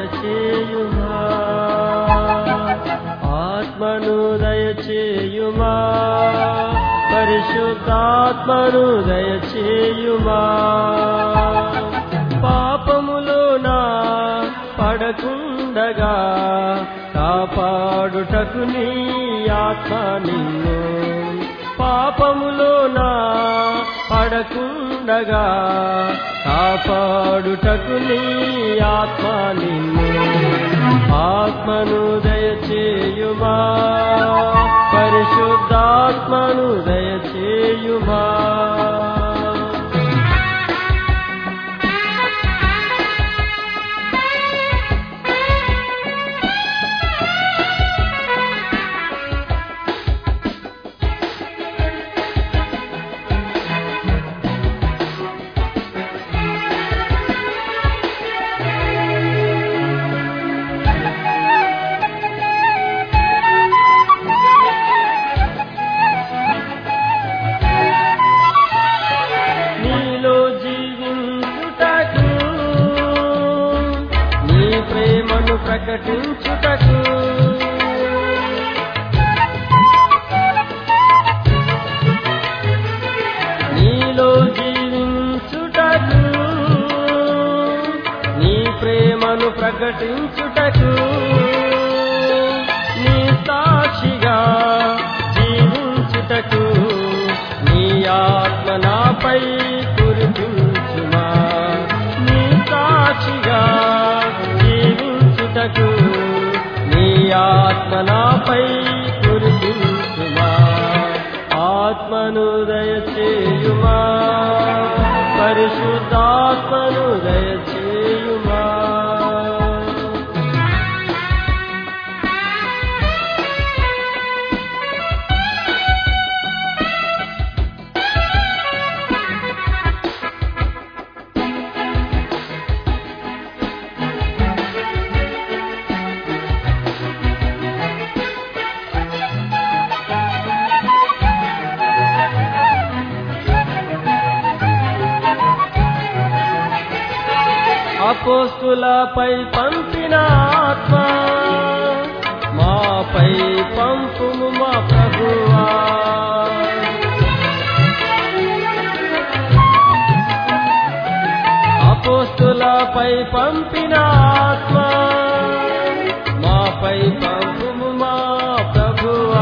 దయచేయుమా ఆత్మను దయచేయుమా పరిశుద్ధాత్మను దయచేయుమా పాపములోనా పడకుండగా కాపాడుటకు నీ ఆత్మ నిన్ను పాపములోనా పడకుండగా కాపాడుటకు నీ ఆత్మ నిన్ను ఆత్మను దయచేయుమా పరిశుద్ధాత్మను దయచేయుమా నీలో జీవించుటకు నీ ప్రేమను ప్రకటించుటకు నీలో జీవించుటకు నీ ప్రేమను ప్రకటించుటకు నీ సాక్షిగా జీవించుటకు నీ ఆత్మ నాపై కురిపించుమా నీ సాక్షిగా జీవించుటకు నీ ఆత్మ నాపై కురిపించుమా ఆత్మను దయచేయుమా పరిశుద్ధాత్మను దయచేయుమా అపోస్తులపై పంపిన ఆత్మ మాపై పంపుము మా ప్రభువా అపోస్తులపై పంపిన ఆత్మ మాపై పంపుము మా ప్రభువా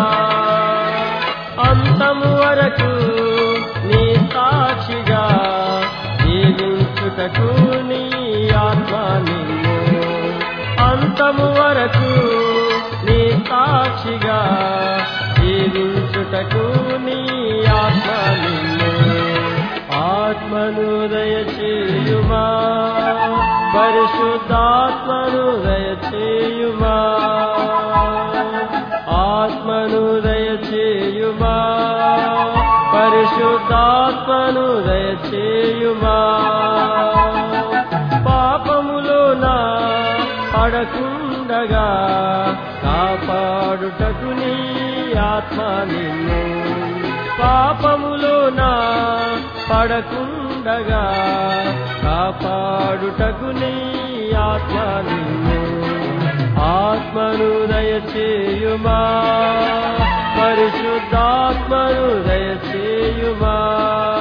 అంతము వరకు నీ సాక్షిగా జీవించుటకు నీ ఆత్మ నిన్ను అంతము వరకు నీ సాక్షిగా జీవించుటకు నీ ఆత్మ నిన్ను ఆత్మను దయచేయుమా పరిశుద్ధాత్మను దయచేయుమా ఆత్మను దయచేయుమా పరిశుద్ధాత్మను దయచేయుమా పాపములోన పడకుండగా కాపాడుటకు నీ ఆత్మ నిన్ను పాపములోన పడకుండగా కాపాడుటకు నీ ఆత్మ నిన్ను ఆత్మను దయచేయుమా పరిశుద్ధాత్మను దయచేయుమా